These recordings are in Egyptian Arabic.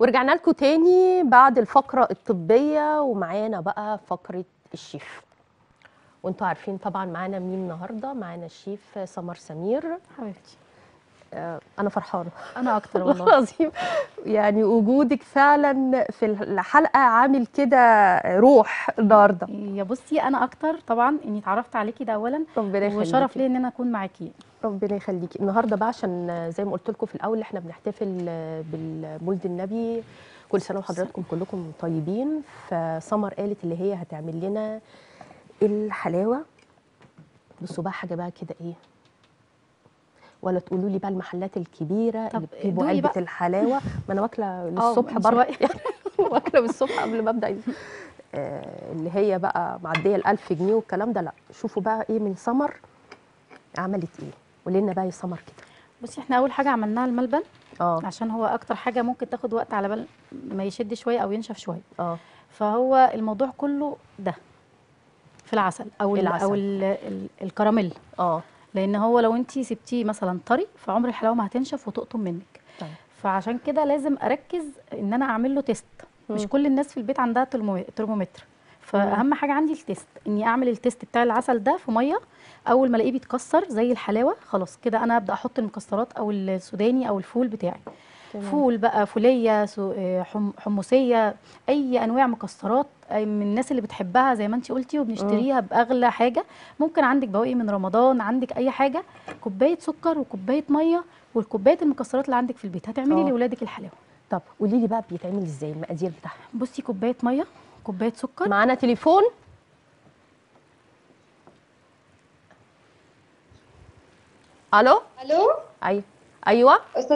ورجعنا لكم تاني بعد الفقرة الطبية ومعانا بقى فقرة الشيف وانتوا عارفين طبعا معانا مين النهارده معانا الشيف سمر سمير حبيبتي آه، انا فرحانه انا اكتر والله والله العظيم يعني وجودك فعلا في الحلقه عامل كده روح النهارده يا بصي انا اكتر طبعا اني اتعرفت عليكي ده اولا ربنا يخليكي وشرف لي ان انا اكون معاكي ربنا يخليكي النهارده بقى عشان زي ما قلت لكم في الاول احنا بنحتفل بالمولد النبي كل سنه وحضراتكم كلكم طيبين فسمر قالت اللي هي هتعمل لنا الحلاوه بصوا بقى حاجه بقى كده ايه ولا تقولوا لي بقى المحلات الكبيره طب اللي بتجيبوا دوقي علبه بقى. الحلاوه ما انا واكله للصبح من بره شوية. واكله بالصبح قبل ما ابدا آه، اللي هي بقى معديه ال 1000 جنيه والكلام ده لا شوفوا بقى ايه من سمر عملت ايه قولي لنا بقى يا سمر كده بصي احنا اول حاجه عملناها الملبن اه عشان هو اكتر حاجه ممكن تاخد وقت على بال ما يشد شويه او ينشف شويه اه فهو الموضوع كله ده في العسل او ال العسل. او ال ال الكراميل اه لان هو لو انت سبتيه مثلا طري فعمر الحلاوه ما هتنشف وتقطم منك طيب فعشان كده لازم اركز ان انا اعمل له تيست مش مم. كل الناس في البيت عندها ترمو- ترمومتر فاهم حاجه عندي التيست اني اعمل التيست بتاع العسل ده في ميه اول ما الاقيه بيتكسر زي الحلاوه خلاص كده انا ابدا احط المكسرات او السوداني او الفول بتاعي تمام. فول بقى فوليه سو- آه، حم- حمصيه اي انواع مكسرات أي من الناس اللي بتحبها زي ما انت قلتي وبنشتريها باغلى حاجه ممكن عندك بواقي من رمضان عندك اي حاجه كوبايه سكر وكوبايه ميه والكوبايه المكسرات اللي عندك في البيت هتعملي آه. لاولادك الحلاوه طب قولي لي بقى بيتعمل ازاي المقادير بتاعها بصي كوبايه ميه كوبايه سكر معانا تليفون الو الو ايوه ايوه استاذ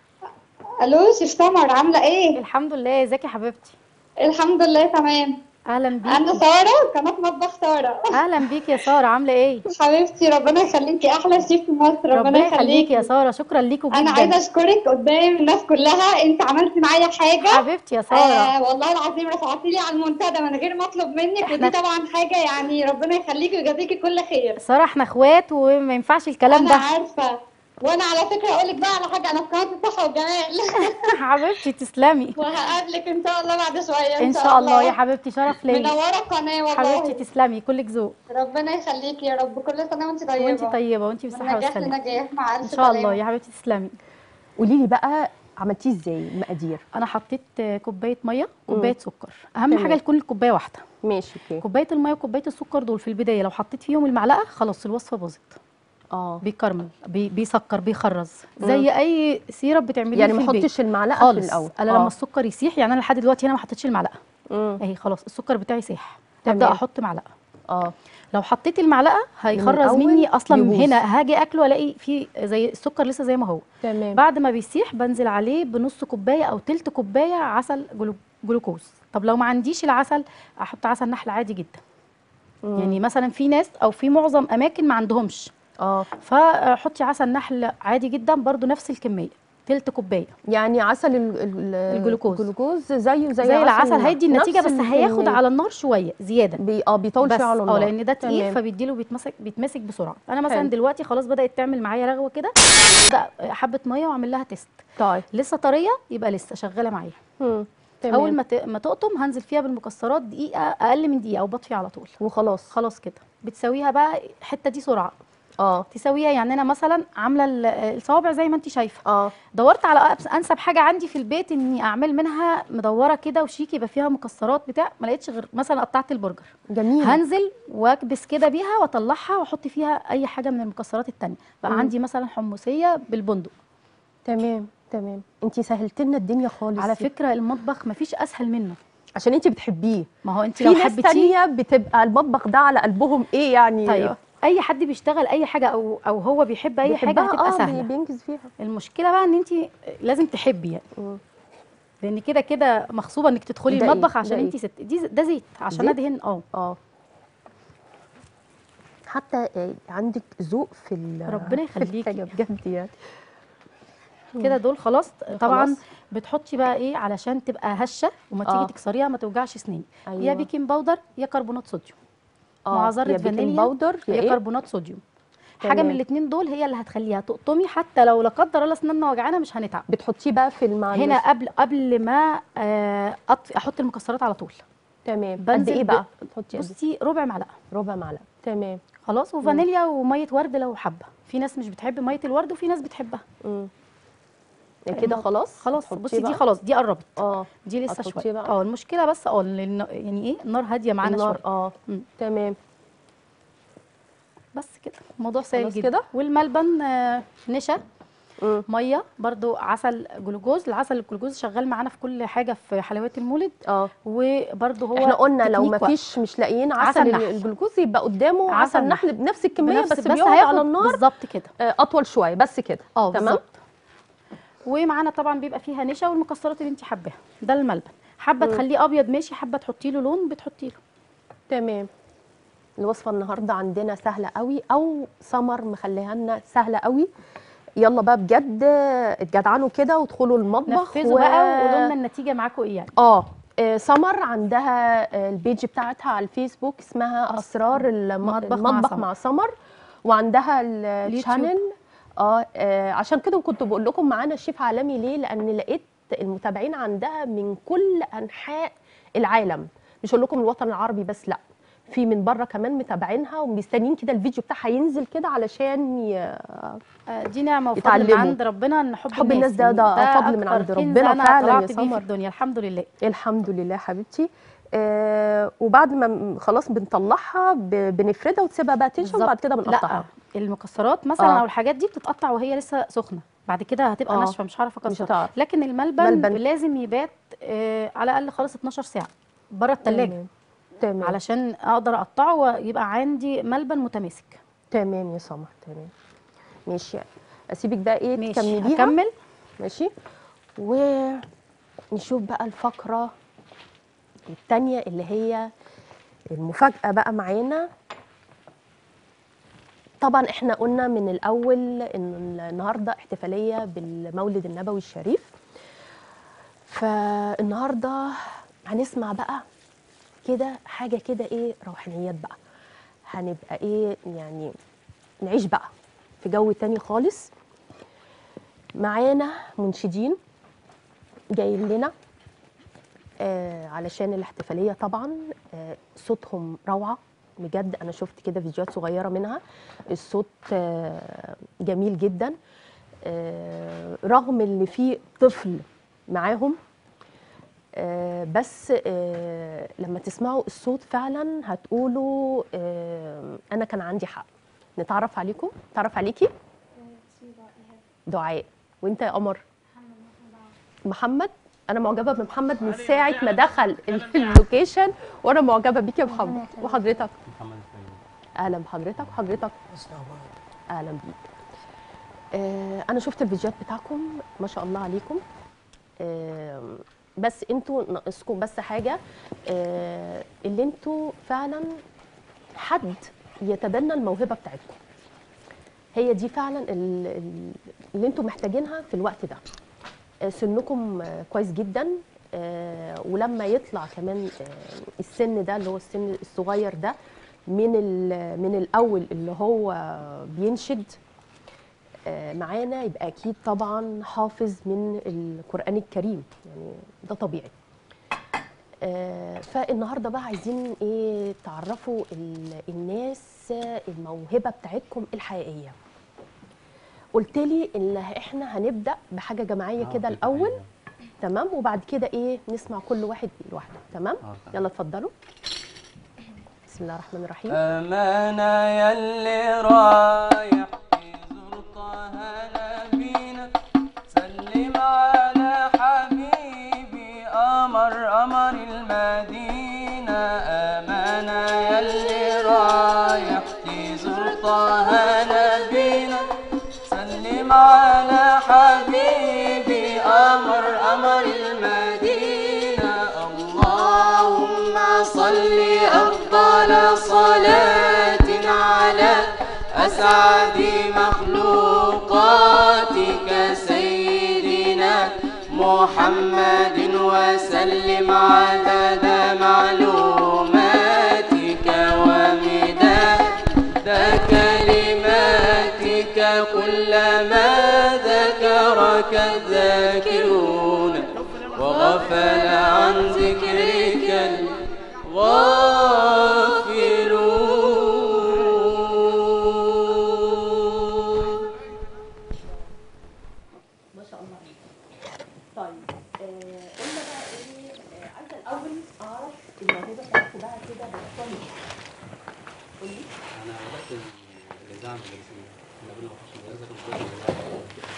الو شيف سمر عامله ايه الحمد لله ازيك يا حبيبتي الحمد لله تمام اهلا انا بيكي ساره قناه مطبخ ساره اهلا بيكي يا ساره عامله ايه حبيبتي ربنا يخليكي احلى شيف في مصر ربنا, ربنا يخليكي يا يخليكي ساره شكرا ليكوا جدا انا عايزه اشكرك قدام الناس كلها انت عملتي معايا حاجه حبيبتي يا ساره آه والله العظيم رفعتي لي على المنتدى من غير ما اطلب منك ودي إحنا- طبعا حاجه يعني ربنا يخليكي ويجازيكي كل خير ساره احنا اخوات وما ينفعش الكلام انا ده عارفه وانا على فكره اقول لك بقى على حاجه انا في قناه الصحه والجمال حبيبتي تسلمي وهقابلك ان شاء الله بعد شويه ان شاء الله يا حبيبتي شرف ليا منوره القناه والله حبيبتي تسلمي كلك ذوق ربنا يخليكي يا رب كل سنه وانت طيبه وانت طيبه وانت بالصحه من نجاح والسلامه لنجاح مع ان الف شاء الله سلامة. يا حبيبتي تسلمي قولي لي بقى عملتيه ازاي المقادير انا حطيت آه، كوبايه ميه كوبايه سكر اهم تمام. حاجه تكون الكوبايه واحده ماشي اوكي كوبايه الميه وكوبايه السكر دول في البدايه لو حطيت فيهم المعلقه خلاص الوصفه باظت اه بيكرمل بي بيسكر بيخرز زي اي سيرب بتعمليه يعني في ما البيت احطش المعلقه خالص في الاول انا لما السكر يسيح يعني انا لحد دلوقتي هنا ما حطيتش المعلقه مم. اهي خلاص السكر بتاعي ساح تمام. ابدا احط معلقه اه لو حطيت المعلقه هيخرز الأول مني اصلا من يبوظ. هنا هاجي اكله الاقي فيه زي السكر لسه زي ما هو تمام بعد ما بيسيح بنزل عليه بنص كوبايه او تلت كوبايه عسل جلو- جلوكوز طب لو ما عنديش العسل احط عسل نحل عادي جدا مم. يعني مثلا في ناس او في معظم اماكن ما عندهمش اه فحطي عسل نحل عادي جدا برضو نفس الكميه تلت كوبايه يعني عسل ال- ال- الجلوكوز. الجلوكوز زيه زي, زي العسل هيدي النتيجه نفس بس هياخد الكمية. على النار شويه زياده بي اه بيطول بس شويه على النار اه لان ده تقيل تمام. فبيديله بيتمسك بيتمسك بسرعه انا مثلا حلو. دلوقتي خلاص بدات تعمل معايا رغوه كده ابدا حبه ميه واعمل لها تيست طيب لسه طريه يبقى لسه شغاله معايا مم. تمام. اول ما ت- ما تقطم هنزل فيها بالمكسرات دقيقه اقل من دقيقه وبطفي على طول وخلاص خلاص كده بتسويها بقى الحته دي سرعه اه تسويها يعني انا مثلا عامله ال- الصوابع زي ما انت شايفه اه دورت على أبس- انسب حاجه عندي في البيت اني اعمل منها مدوره كده وشيك يبقى فيها مكسرات بتاع ما لقيتش غير مثلا قطعت البرجر جميل هنزل واكبس كده بيها واطلعها واحط فيها اي حاجه من المكسرات التانية بقى مم. عندي مثلا حمصيه بالبندق تمام تمام انت سهلت لنا الدنيا خالص على فكره المطبخ مفيش اسهل منه عشان انت بتحبيه ما هو انت في لو ناس حبيتيه تانية بتبقى المطبخ ده على قلبهم ايه يعني طيب اي حد بيشتغل اي حاجه او او هو بيحب اي حاجه بيحبها، هتبقى آه، بي- سهله بينجز فيها المشكله بقى ان انت لازم تحبي يعني مم. لان كده كده مغصوبه انك تدخلي ده إيه؟ المطبخ ده عشان إيه؟ انت ست دي ز- ده زيت عشان زيت؟ ادهن اه اه حتى آه، عندك ذوق في ال- ربنا في يخليكي. الحاجة بجد يعني كده دول خلاص طبعا خلاص. بتحطي بقى ايه علشان تبقى هشه وما تيجي آه. تكسريها ما توجعش سنين يا أيوة. بيكنج باودر يا كربونات صوديوم آه، مع ذره يا بيكنج فانيليا باودر يا يا ايه كربونات صوديوم حاجه من تمام. الاثنين دول هي اللي هتخليها تقطمي حتى لو لا قدر الله اسناننا وجعانه مش هنتعب بتحطيه بقى في المع هنا قبل قبل ما آه، أط- احط المكسرات على طول تمام قد بنزل ايه ب- بقى تحطي قد بصي ربع معلقه إيه؟ ربع معلقه تمام خلاص وفانيليا وميه ورد لو حابه في ناس مش بتحب ميه الورد وفي ناس بتحبها مم. كده خلاص خلاص تحطيه بصي دي بقى؟ خلاص دي قربت اه دي لسه هتحطيه شويه بقى؟ اه المشكله بس اه لأن- يعني ايه النار هاديه معانا النار شويه اه مم. تمام بس كده الموضوع سهل خلاص جدا كده؟ والملبن آه، نشا مم. ميه برضو عسل جلوكوز العسل الجلوكوز شغال معانا في كل حاجه في حلويات المولد اه وبرضو هو احنا قلنا لو تكنيك ما وقت. فيش مش لاقيين عسل عسل, نحل. الجلوكوز يبقى قدامه عسل عسل نحل بنفس الكميه بنفس- بس, بيقعد على النار بالظبط كده آه، اطول شويه بس كده اه تمام بالظبط ومعانا طبعا بيبقى فيها نشا والمكسرات اللي انت حباها ده الملبن حابه مم. تخليه ابيض ماشي حابه تحطي له لون بتحطي له تمام الوصفه النهارده عندنا سهله قوي او سمر مخليها لنا سهله قوي يلا بقى بجد اتجدعنوا كده وادخلوا المطبخ نفذوا بقى وقولوا لنا النتيجه معاكم ايه يعني اه آه، سمر عندها آه، البيج بتاعتها على الفيسبوك اسمها اسرار الم- مطبخ مع المطبخ سمر. مع سمر وعندها ال- اليوتيوب. الشانل اه آه، عشان كده كنت بقول لكم معانا الشيف عالمي ليه لان لقيت المتابعين عندها من كل انحاء العالم مش هقول لكم الوطن العربي بس لا في من بره كمان متابعينها ومستنيين كده الفيديو بتاعها ينزل كده علشان ي... آه، دي نعمه وفضل من يتعلموا. عند ربنا ان حب, حب الناس ده- ده فضل من أكتر عند كنز ربنا انا فعلا يا طلعت بيه سمر. في الدنيا الحمد لله الحمد لله حبيبتي آه وبعد ما م- خلاص بنطلعها ب- بنفردها وتسيبها بقى تنشف بالظبط. وبعد كده لا بنقطعها المكسرات مثلا آه. او الحاجات دي بتتقطع وهي لسه سخنه بعد كده هتبقى آه. ناشفه مش هعرف مش اكسر هتعرف لكن الملبن, ملبن. لازم يبات آه على الاقل خالص 12 ساعه بره الثلاجه تمام تمام علشان اقدر اقطعه ويبقى عندي ملبن متماسك تمام يا سمر تمام ماشي اسيبك بقى ايه ماشي تكمليها هكمل ماشي ونشوف بقى الفقره التانية اللي هي المفاجأة بقى معانا طبعا احنا قلنا من الأول إن النهاردة احتفالية بالمولد النبوي الشريف فالنهاردة هنسمع بقى كده حاجة كده ايه روحانيات بقى هنبقى ايه يعني نعيش بقى في جو تاني خالص معانا منشدين جايين لنا آه علشان الاحتفاليه طبعا آه صوتهم روعه بجد انا شفت كده فيديوهات صغيره منها الصوت آه جميل جدا آه رغم ان في طفل معاهم آه بس آه لما تسمعوا الصوت فعلا هتقولوا آه انا كان عندي حق نتعرف عليكم نتعرف عليكي دعاء وانت يا قمر محمد انا معجبه بمحمد من ساعه ما دخل ال- اللوكيشن وانا معجبه بيك يا محمد وحضرتك محمد الفيوم اهلا بحضرتك وحضرتك اهلا بيك آه انا شفت الفيديوهات بتاعكم ما شاء الله عليكم آه بس انتوا ناقصكم بس حاجه آه اللي انتوا فعلا حد يتبنى الموهبه بتاعتكم هي دي فعلا ال- ال- اللي انتوا محتاجينها في الوقت ده آه، سنكم آه، كويس جدا آه، ولما يطلع كمان آه، السن ده اللي هو السن الصغير ده من ال- من الاول اللي هو بينشد آه، معانا يبقى اكيد طبعا حافظ من القران الكريم يعني ده طبيعي آه، فالنهارده بقى عايزين ايه تعرفوا ال- الناس الموهبه بتاعتكم الحقيقيه قلت لي ان احنا هنبدا بحاجه جماعيه كده الاول تمام وبعد كده ايه نسمع كل واحد لوحده تمام آه، تمام. يلا اتفضلوا بسم الله الرحمن الرحيم أمانة يلي رايح يزور طه نبينا سلم على حبيبي قمر قمر المدينة أمانة يلي رايح يزور طه نبينا سلم على حبيبي قمر قمر المدينة اللهم صل أفضل صلاة على أسعد مخلوقاتك سيدنا محمد وسلم عدد معلوماتك ومداد كلماتك والذاكرون وغفل عن ذكرك الغافلون ما شاء الله عليك طيب آه، قلنا بقى ايه آه، عايزه الاول اعرف الموهبه بتاعتكم بقى كده بتوصل قولي انا بدات الاذاعه مدرسيه من قبل ما اخش المدرسه كنت بدات الاذاعه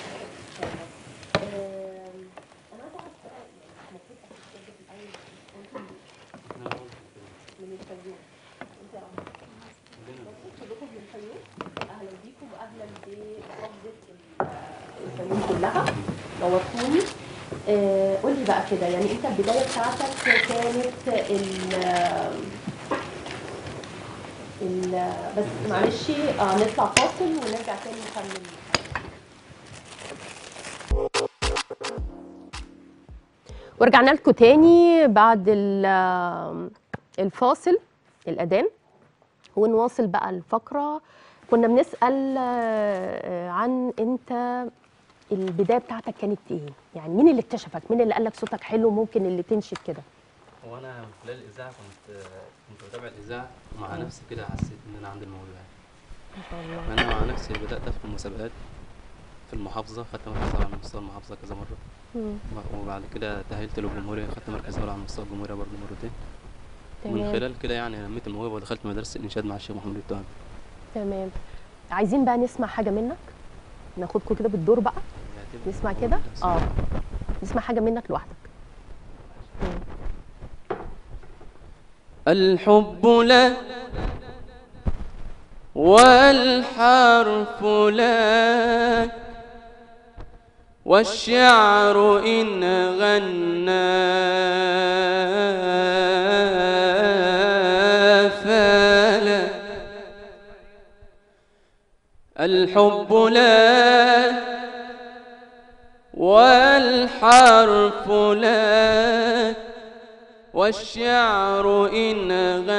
آم، انا عايزه اعرف بقى يعني المفروض اساسا في الاول انتم احنا أول في من الفيوم انت يا رب كلنا كلكم من الفيوم اهلا بيكم واهلا بمحافظه الفيوم كلها نورتوني آه، قولي بقى كده يعني انت البدايه بتاعتك كانت ال ال بس معلش اه نطلع فاصل ونرجع تاني نكمل ورجعنا لكم تاني بعد ال- الفاصل الاذان ونواصل بقى الفقره كنا بنسال آه، عن انت البدايه بتاعتك كانت ايه يعني مين اللي اكتشفك مين اللي قال لك صوتك حلو ممكن اللي تنشد كده هو انا من خلال الاذاعه كنت كنت بتابع الاذاعه ومع نفسي كده حسيت ان انا عندي الموهبه ما شاء الله فانا مع نفسي بدات ادخل مسابقات في المحافظه خدت مركز اول على مستوى المحافظه كذا مره مم. وبعد كده تاهلت للجمهوريه خدت مركز اول على مستوى الجمهوريه برضه مرتين ومن تمام خلال كده يعني نميت الموهبه ودخلت مدرسه الانشاد مع الشيخ محمود التهامي تمام عايزين بقى نسمع حاجه منك ناخدكم كده بالدور بقى نسمع كده اه نسمع حاجه منك لوحدك مم. الحب لك والحرف لك والشعر إن غنى فلا الحب لك والحرف لك والشعر إن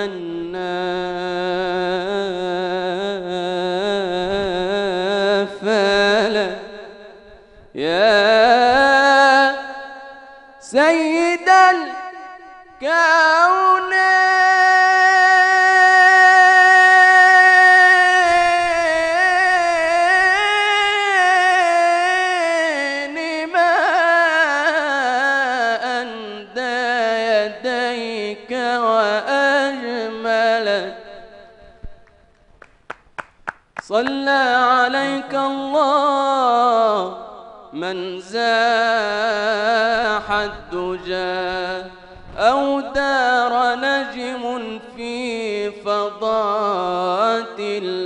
غنى فلا يا سيد الكونين ما أندى يديك وأجملك صلى عليك الله من زاح الدجى أو دار نجم في فضاءة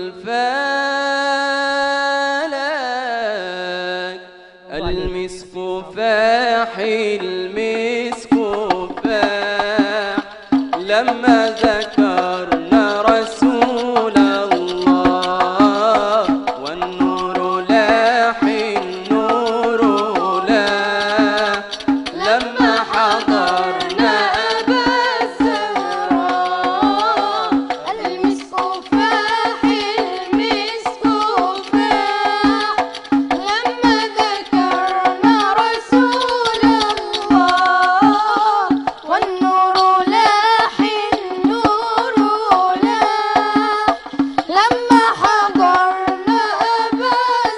الفلك المسك فاح المسك فاح لما ذكرنا رسول الله والنور لاح النور لاح لما حضرنا أبا الزهراء المسك فاح المسك فاح لما ذكرنا رسول الله والنور لاح النور لاح لما حضرنا أبا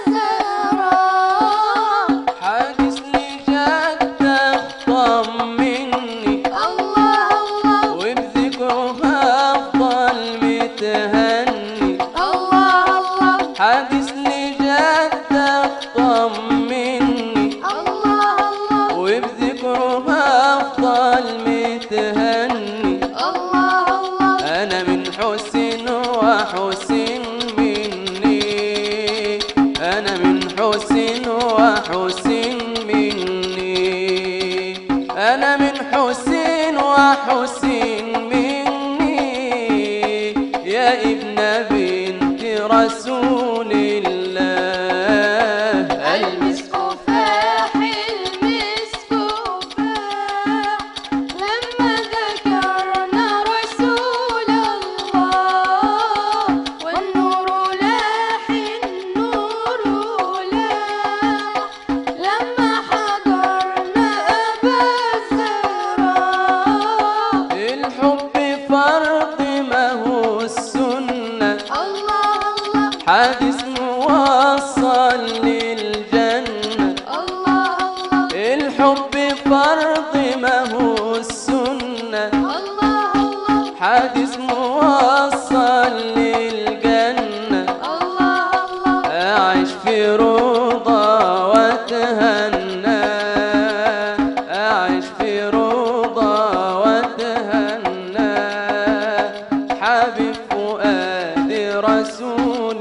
الزهراء حادث لي جدك طمني الله الله وبذكرها أفضل متهني الله الله حادث لي جدك طمني الله الله وبذكرها أفضل متهني الله الله أنا من حسن وحسن مني أنا من حسن وحسن مني أنا من حسن وحسن مني يا ابن بنت رسول الله المسك فاح المسك فاح لما ذكرنا رسول الله والنور لاح النور لاح لما حديث موصل للجنة الله الله الحب فرض ما هو السنة الله الله حديث موصل للجنة الله الله أعيش في رضا واتهنى أعيش في رضا واتهنى حبيب فؤاد رسول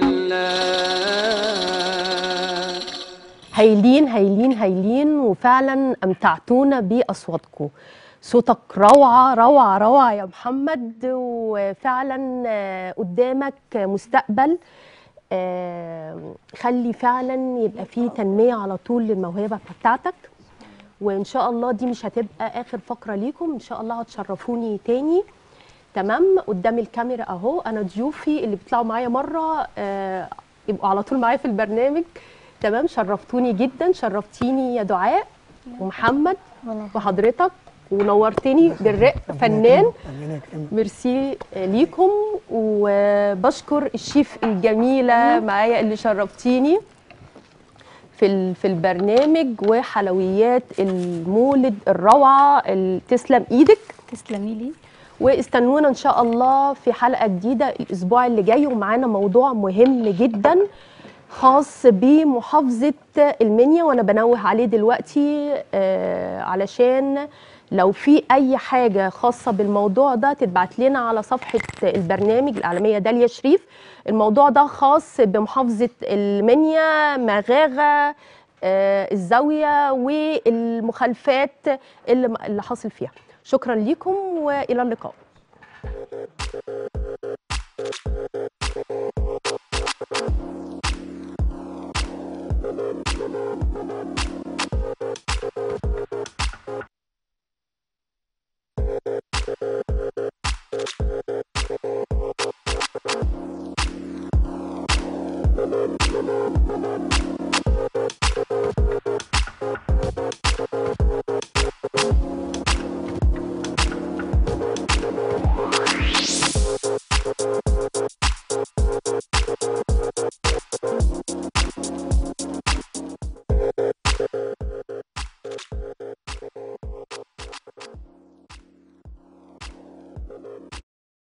الله هايلين هايلين هايلين وفعلا امتعتونا باصواتكم صوتك روعه روعه روعه يا محمد وفعلا آه، قدامك مستقبل آه، خلي فعلا يبقى فيه تنميه على طول للموهبه بتاعتك وان شاء الله دي مش هتبقى اخر فقره ليكم ان شاء الله هتشرفوني تاني تمام قدام الكاميرا اهو انا ضيوفي اللي بيطلعوا معايا مره آه يبقوا على طول معايا في البرنامج تمام شرفتوني جدا شرفتيني يا دعاء ومحمد وحضرتك ونورتني بالرق فنان ميرسي ليكم وبشكر الشيف الجميله معايا اللي شرفتيني في ال- في البرنامج وحلويات المولد الروعه ال- تسلم ايدك تسلمي لي واستنونا ان شاء الله في حلقه جديده الاسبوع اللي جاي ومعانا موضوع مهم جدا خاص بمحافظه المنيا وانا بنوه عليه دلوقتي آه علشان لو في اي حاجه خاصه بالموضوع ده تتبعت لنا على صفحه البرنامج الاعلاميه داليا شريف الموضوع ده خاص بمحافظه المنيا مغاغه آه الزاويه والمخالفات اللي اللي حاصل فيها شكرا لكم والى اللقاء